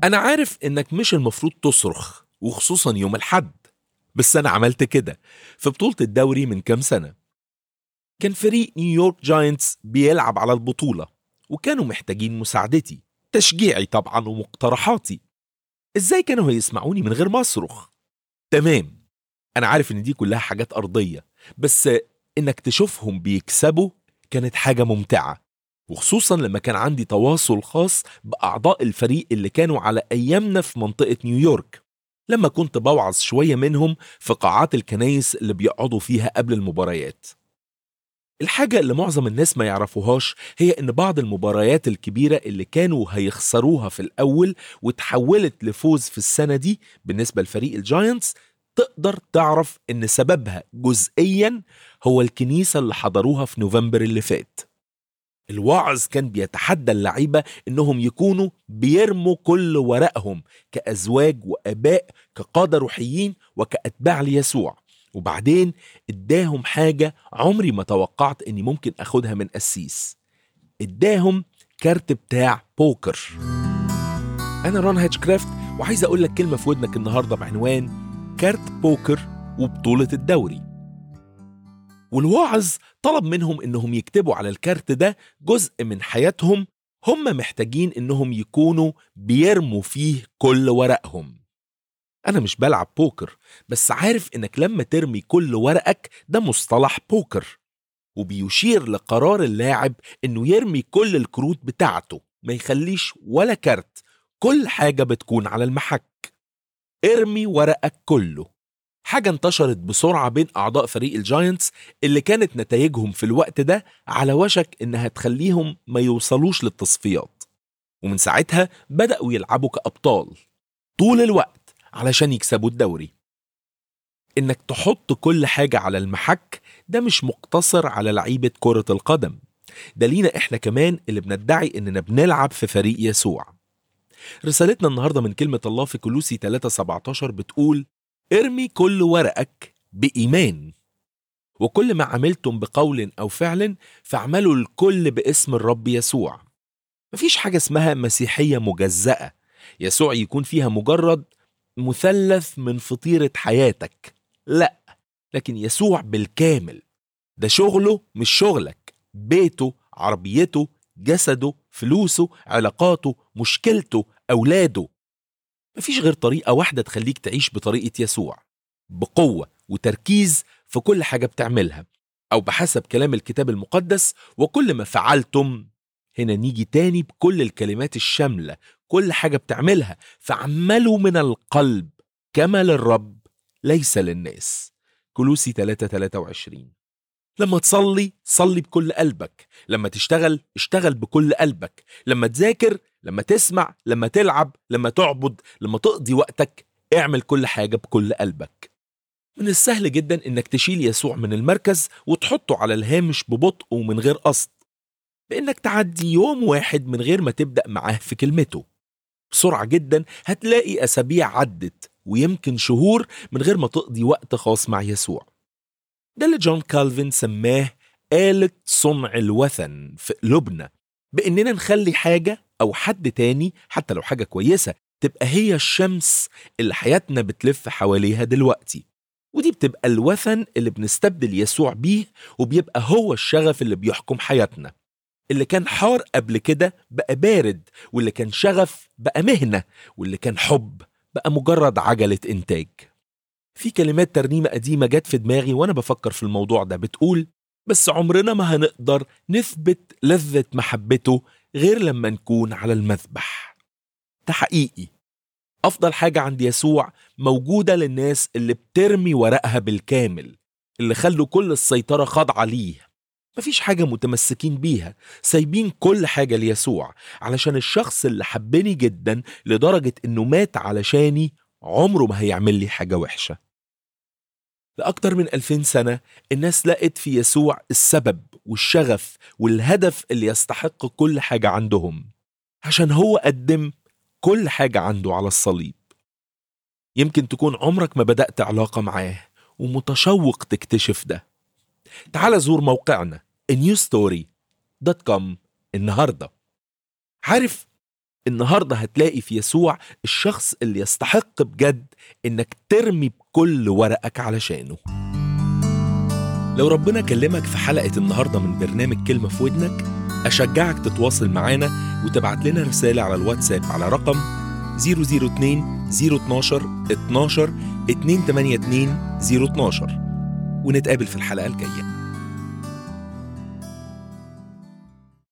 أنا عارف إنك مش المفروض تصرخ وخصوصا يوم الحد بس أنا عملت كده في بطولة الدوري من كام سنة كان فريق نيويورك جاينتس بيلعب على البطولة وكانوا محتاجين مساعدتي تشجيعي طبعا ومقترحاتي ازاي كانوا هيسمعوني من غير ما اصرخ تمام انا عارف ان دي كلها حاجات ارضية بس انك تشوفهم بيكسبوا كانت حاجة ممتعة وخصوصا لما كان عندي تواصل خاص بأعضاء الفريق اللي كانوا على أيامنا في منطقة نيويورك لما كنت بوعظ شوية منهم في قاعات الكنايس اللي بيقعدوا فيها قبل المباريات الحاجة اللي معظم الناس ما يعرفوهاش هي إن بعض المباريات الكبيرة اللي كانوا هيخسروها في الأول وتحولت لفوز في السنة دي بالنسبة لفريق الجاينتس تقدر تعرف إن سببها جزئيا هو الكنيسة اللي حضروها في نوفمبر اللي فات الواعظ كان بيتحدى اللعيبة إنهم يكونوا بيرموا كل ورقهم كأزواج وآباء كقادة روحيين وكأتباع ليسوع وبعدين اداهم حاجة عمري ما توقعت اني ممكن اخدها من قسيس اداهم كارت بتاع بوكر انا رون هاتشكرافت وعايز اقول لك كلمة في ودنك النهاردة بعنوان كارت بوكر وبطولة الدوري والواعظ طلب منهم انهم يكتبوا على الكارت ده جزء من حياتهم هم محتاجين انهم يكونوا بيرموا فيه كل ورقهم أنا مش بلعب بوكر بس عارف إنك لما ترمي كل ورقك ده مصطلح بوكر وبيشير لقرار اللاعب إنه يرمي كل الكروت بتاعته ما يخليش ولا كارت كل حاجة بتكون على المحك ارمي ورقك كله حاجة انتشرت بسرعة بين أعضاء فريق الجاينتس اللي كانت نتائجهم في الوقت ده على وشك إنها تخليهم ما يوصلوش للتصفيات ومن ساعتها بدأوا يلعبوا كأبطال طول الوقت علشان يكسبوا الدوري انك تحط كل حاجة على المحك ده مش مقتصر على لعيبة كرة القدم ده لينا احنا كمان اللي بندعي اننا بنلعب في فريق يسوع رسالتنا النهاردة من كلمة الله في كلوسي 3:17 بتقول ارمي كل ورقك بإيمان وكل ما عملتم بقول أو فعل فاعملوا الكل باسم الرب يسوع مفيش حاجة اسمها مسيحية مجزأة يسوع يكون فيها مجرد مثلث من فطيرة حياتك لا لكن يسوع بالكامل ده شغله مش شغلك بيته عربيته جسده فلوسه علاقاته مشكلته أولاده مفيش غير طريقة واحدة تخليك تعيش بطريقة يسوع بقوة وتركيز في كل حاجة بتعملها أو بحسب كلام الكتاب المقدس وكل ما فعلتم هنا نيجي تاني بكل الكلمات الشاملة كل حاجة بتعملها فعملوا من القلب كما للرب ليس للناس كلوسي 3 23 لما تصلي صلي بكل قلبك لما تشتغل اشتغل بكل قلبك لما تذاكر لما تسمع لما تلعب لما تعبد لما تقضي وقتك اعمل كل حاجة بكل قلبك من السهل جدا انك تشيل يسوع من المركز وتحطه على الهامش ببطء ومن غير قصد بانك تعدي يوم واحد من غير ما تبدأ معاه في كلمته بسرعة جدا هتلاقي أسابيع عدت ويمكن شهور من غير ما تقضي وقت خاص مع يسوع ده اللي جون كالفين سماه آلة صنع الوثن في قلوبنا بإننا نخلي حاجة أو حد تاني حتى لو حاجة كويسة تبقى هي الشمس اللي حياتنا بتلف حواليها دلوقتي ودي بتبقى الوثن اللي بنستبدل يسوع بيه وبيبقى هو الشغف اللي بيحكم حياتنا اللي كان حار قبل كده بقى بارد واللي كان شغف بقى مهنة واللي كان حب بقى مجرد عجلة إنتاج في كلمات ترنيمة قديمة جت في دماغي وأنا بفكر في الموضوع ده بتقول بس عمرنا ما هنقدر نثبت لذة محبته غير لما نكون على المذبح ده حقيقي أفضل حاجة عند يسوع موجودة للناس اللي بترمي ورقها بالكامل اللي خلوا كل السيطرة خاضعة ليه مفيش حاجة متمسكين بيها سايبين كل حاجة ليسوع علشان الشخص اللي حبني جدا لدرجة انه مات علشاني عمره ما هيعمل لي حاجة وحشة لأكتر من ألفين سنة الناس لقت في يسوع السبب والشغف والهدف اللي يستحق كل حاجة عندهم عشان هو قدم كل حاجة عنده على الصليب يمكن تكون عمرك ما بدأت علاقة معاه ومتشوق تكتشف ده تعال زور موقعنا newstory.com النهاردة عارف النهاردة هتلاقي في يسوع الشخص اللي يستحق بجد إنك ترمي بكل ورقك علشانه لو ربنا كلمك في حلقة النهاردة من برنامج كلمة في ودنك أشجعك تتواصل معانا وتبعت لنا رسالة على الواتساب على رقم 002 012 12 282 012 ونتقابل في الحلقة الجاية